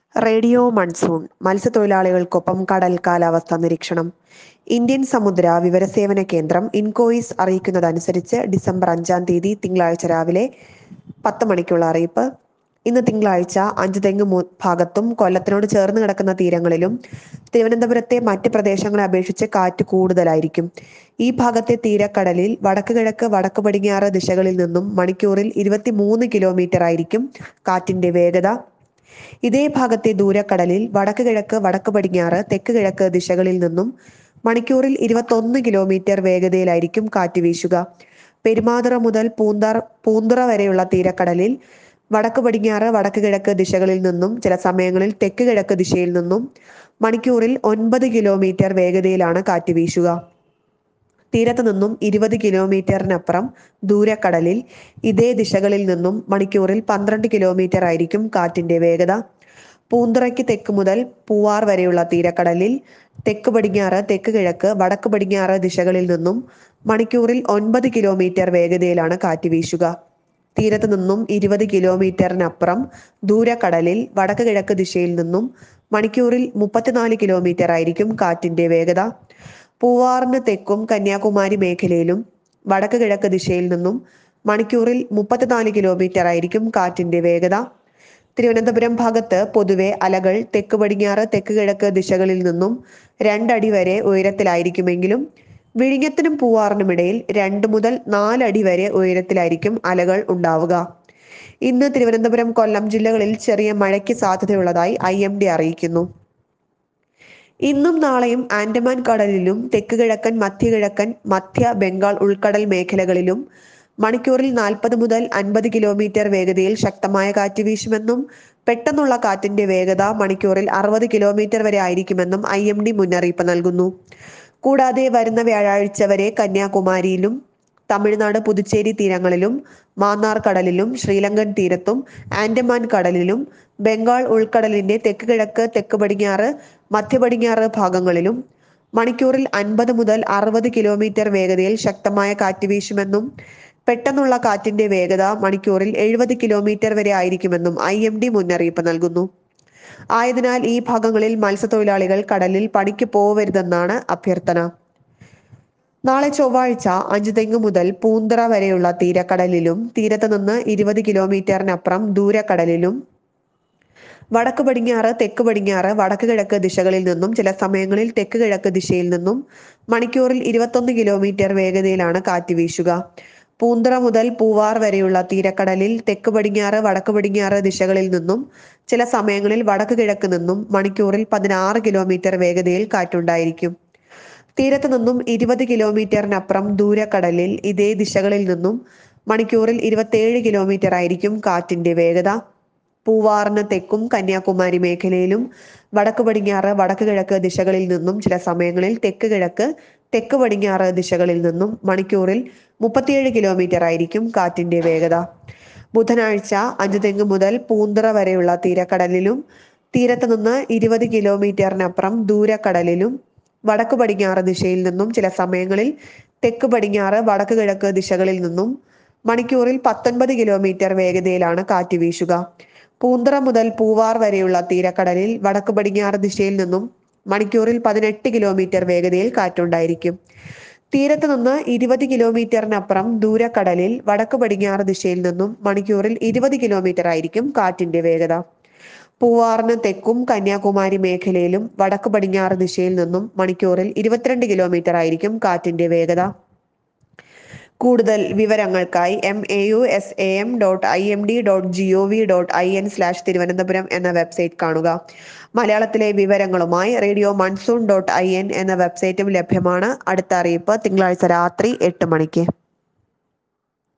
radio monsoon മത്സ്യത്തൊഴിലാളികൾക്കൊപ്പം കടൽ കാലാവസ്ഥാ നിരീക്ഷണം ഇന്ത്യൻ സമുദ്ര വിവരസേവന കേന്ദ്രം ഇൻകോയിസ് അറിയിക്കുന്നതനുസരിച്ച് ഡിസംബർ അഞ്ചാം തീയതി തിങ്കളാഴ്ച രാവിലെ പത്ത് മണിക്കുള്ള അറിയിപ്പ് ഇന്ന് തിങ്കളാഴ്ച അഞ്ച് തെങ്ങ് മു- ഭാഗത്തും കൊല്ലത്തിനോട് ചേർന്ന് കിടക്കുന്ന തീരങ്ങളിലും തിരുവനന്തപുരത്തെ മറ്റ് പ്രദേശങ്ങളെ അപേക്ഷിച്ച് കാറ്റ് കൂടുതലായിരിക്കും ഈ ഭാഗത്തെ തീരക്കടലിൽ വടക്ക് കിഴക്ക് വടക്ക് പടിഞ്ഞാറ് ദിശകളിൽ നിന്നും മണിക്കൂറിൽ ഇരുപത്തിമൂന്ന് കിലോമീറ്റർ ആയിരിക്കും കാറ്റിന്റെ വേഗത ഇതേ ഭാഗത്തെ ദൂരക്കടലിൽ വടക്ക് കിഴക്ക് വടക്ക് പടിഞ്ഞാറ് തെക്ക് കിഴക്ക് ദിശകളിൽ നിന്നും മണിക്കൂറിൽ ഇരുപത്തൊന്ന് കിലോമീറ്റർ വേഗതയിലായിരിക്കും കാറ്റ് വീശുക പെരുമാതുറ മുതൽ പൂന്താർ പൂന്തുറ വരെയുള്ള തീരക്കടലിൽ വടക്ക് പടിഞ്ഞാറ് വടക്ക് കിഴക്ക് ദിശകളിൽ നിന്നും ചില സമയങ്ങളിൽ തെക്ക് കിഴക്ക് ദിശയിൽ നിന്നും മണിക്കൂറിൽ ഒൻപത് കിലോമീറ്റർ വേഗതയിലാണ് കാറ്റ് വീശുക തീരത്ത് നിന്നും ഇരുപത് കിലോമീറ്ററിനപ്പുറം ദൂരക്കടലിൽ ഇതേ ദിശകളിൽ നിന്നും മണിക്കൂറിൽ പന്ത്രണ്ട് കിലോമീറ്റർ ആയിരിക്കും കാറ്റിന്റെ വേഗത പൂന്തുറയ്ക്ക് തെക്ക് മുതൽ പൂവാർ വരെയുള്ള തീരക്കടലിൽ തെക്ക് പടിഞ്ഞാറ് തെക്ക് കിഴക്ക് വടക്ക് പടിഞ്ഞാറ് ദിശകളിൽ നിന്നും മണിക്കൂറിൽ ഒൻപത് കിലോമീറ്റർ വേഗതയിലാണ് കാറ്റ് വീശുക തീരത്ത് നിന്നും ഇരുപത് കിലോമീറ്ററിനപ്പുറം ദൂരക്കടലിൽ വടക്ക് കിഴക്ക് ദിശയിൽ നിന്നും മണിക്കൂറിൽ മുപ്പത്തിനാല് കിലോമീറ്റർ ആയിരിക്കും കാറ്റിന്റെ വേഗത പൂവാറിന് തെക്കും കന്യാകുമാരി മേഖലയിലും വടക്ക് കിഴക്ക് ദിശയിൽ നിന്നും മണിക്കൂറിൽ മുപ്പത്തിനാല് കിലോമീറ്റർ ആയിരിക്കും കാറ്റിന്റെ വേഗത തിരുവനന്തപുരം ഭാഗത്ത് പൊതുവെ അലകൾ തെക്ക് പടിഞ്ഞാറ് തെക്ക് കിഴക്ക് ദിശകളിൽ നിന്നും രണ്ടടി വരെ ഉയരത്തിലായിരിക്കുമെങ്കിലും വിഴിഞ്ഞത്തിനും പൂവാറിനുമിടയിൽ രണ്ട് മുതൽ നാലടി വരെ ഉയരത്തിലായിരിക്കും അലകൾ ഉണ്ടാവുക ഇന്ന് തിരുവനന്തപുരം കൊല്ലം ജില്ലകളിൽ ചെറിയ മഴയ്ക്ക് സാധ്യതയുള്ളതായി ഐ എം ഡി അറിയിക്കുന്നു ഇന്നും നാളെയും ആൻഡമാൻ കടലിലും തെക്ക് കിഴക്കൻ മധ്യകിഴക്കൻ മധ്യ ബംഗാൾ ഉൾക്കടൽ മേഖലകളിലും മണിക്കൂറിൽ നാൽപ്പത് മുതൽ അൻപത് കിലോമീറ്റർ വേഗതയിൽ ശക്തമായ കാറ്റ് വീശുമെന്നും പെട്ടെന്നുള്ള കാറ്റിന്റെ വേഗത മണിക്കൂറിൽ അറുപത് കിലോമീറ്റർ വരെ ആയിരിക്കുമെന്നും ഐ എം ഡി മുന്നറിയിപ്പ് നൽകുന്നു കൂടാതെ വരുന്ന വ്യാഴാഴ്ച വരെ കന്യാകുമാരിയിലും തമിഴ്നാട് പുതുച്ചേരി തീരങ്ങളിലും മാന്നാർ കടലിലും ശ്രീലങ്കൻ തീരത്തും ആൻഡമാൻ കടലിലും ബംഗാൾ ഉൾക്കടലിന്റെ തെക്ക് കിഴക്ക് തെക്ക് പടിഞ്ഞാറ് മധ്യ പടിഞ്ഞാറ് ഭാഗങ്ങളിലും മണിക്കൂറിൽ അൻപത് മുതൽ അറുപത് കിലോമീറ്റർ വേഗതയിൽ ശക്തമായ കാറ്റ് വീശുമെന്നും പെട്ടെന്നുള്ള കാറ്റിന്റെ വേഗത മണിക്കൂറിൽ എഴുപത് കിലോമീറ്റർ വരെ ആയിരിക്കുമെന്നും ഐ എം ഡി മുന്നറിയിപ്പ് നൽകുന്നു ആയതിനാൽ ഈ ഭാഗങ്ങളിൽ മത്സ്യത്തൊഴിലാളികൾ കടലിൽ പണിക്ക് പോവരുതെന്നാണ് അഭ്യർത്ഥന നാളെ ചൊവ്വാഴ്ച അഞ്ച് തെങ്ങ് മുതൽ പൂന്തറ വരെയുള്ള തീരക്കടലിലും തീരത്ത് നിന്ന് ഇരുപത് കിലോമീറ്ററിനപ്പുറം ദൂരക്കടലിലും വടക്ക് പടിഞ്ഞാറ് തെക്ക് പടിഞ്ഞാറ് വടക്ക് കിഴക്ക് ദിശകളിൽ നിന്നും ചില സമയങ്ങളിൽ തെക്ക് കിഴക്ക് ദിശയിൽ നിന്നും മണിക്കൂറിൽ ഇരുപത്തൊന്ന് കിലോമീറ്റർ വേഗതയിലാണ് കാറ്റ് വീശുക പൂന്തറ മുതൽ പൂവാർ വരെയുള്ള തീരക്കടലിൽ തെക്ക് പടിഞ്ഞാറ് വടക്ക് പടിഞ്ഞാറ് ദിശകളിൽ നിന്നും ചില സമയങ്ങളിൽ വടക്ക് കിഴക്ക് നിന്നും മണിക്കൂറിൽ പതിനാറ് കിലോമീറ്റർ വേഗതയിൽ കാറ്റുണ്ടായിരിക്കും തീരത്ത് നിന്നും ഇരുപത് കിലോമീറ്ററിനപ്പുറം ദൂരക്കടലിൽ ഇതേ ദിശകളിൽ നിന്നും മണിക്കൂറിൽ ഇരുപത്തേഴ് കിലോമീറ്റർ ആയിരിക്കും കാറ്റിന്റെ വേഗത പൂവാറിന് തെക്കും കന്യാകുമാരി മേഖലയിലും വടക്ക് പടിഞ്ഞാറ് വടക്ക് കിഴക്ക് ദിശകളിൽ നിന്നും ചില സമയങ്ങളിൽ തെക്ക് കിഴക്ക് തെക്ക് പടിഞ്ഞാറ് ദിശകളിൽ നിന്നും മണിക്കൂറിൽ മുപ്പത്തിയേഴ് കിലോമീറ്റർ ആയിരിക്കും കാറ്റിന്റെ വേഗത ബുധനാഴ്ച അഞ്ച് തെങ്ങ് മുതൽ പൂന്തറ വരെയുള്ള തീരക്കടലിലും തീരത്ത് നിന്ന് ഇരുപത് കിലോമീറ്ററിനപ്പുറം ദൂരക്കടലിലും വടക്ക് പടിഞ്ഞാറ് ദിശയിൽ നിന്നും ചില സമയങ്ങളിൽ തെക്ക് പടിഞ്ഞാറ് വടക്ക് കിഴക്ക് ദിശകളിൽ നിന്നും മണിക്കൂറിൽ പത്തൊൻപത് കിലോമീറ്റർ വേഗതയിലാണ് കാറ്റ് വീശുക പൂന്തറ മുതൽ പൂവാർ വരെയുള്ള തീരക്കടലിൽ വടക്ക് പടിഞ്ഞാറ് ദിശയിൽ നിന്നും മണിക്കൂറിൽ പതിനെട്ട് കിലോമീറ്റർ വേഗതയിൽ കാറ്റുണ്ടായിരിക്കും തീരത്ത് നിന്ന് ഇരുപത് കിലോമീറ്ററിനപ്പുറം ദൂരക്കടലിൽ വടക്ക് പടിഞ്ഞാറ് ദിശയിൽ നിന്നും മണിക്കൂറിൽ ഇരുപത് കിലോമീറ്റർ ആയിരിക്കും കാറ്റിന്റെ വേഗത പൂവാറിന് തെക്കും കന്യാകുമാരി മേഖലയിലും വടക്ക് പടിഞ്ഞാറ് ദിശയിൽ നിന്നും മണിക്കൂറിൽ ഇരുപത്തിരണ്ട് കിലോമീറ്റർ ആയിരിക്കും കാറ്റിന്റെ വേഗത കൂടുതൽ വിവരങ്ങൾക്കായി M A U S A M dot I M D dot G O V dot I N slash Thiruvananthapuram എന്ന വെബ്സൈറ്റ് കാണുക മലയാളത്തിലെ വിവരങ്ങളുമായി radio monsoon dot I N എന്ന വെബ്സൈറ്റും ലഭ്യമാണ് അടുത്ത അറിയിപ്പ് തിങ്കളാഴ്ച രാത്രി എട്ട് മണിക്ക്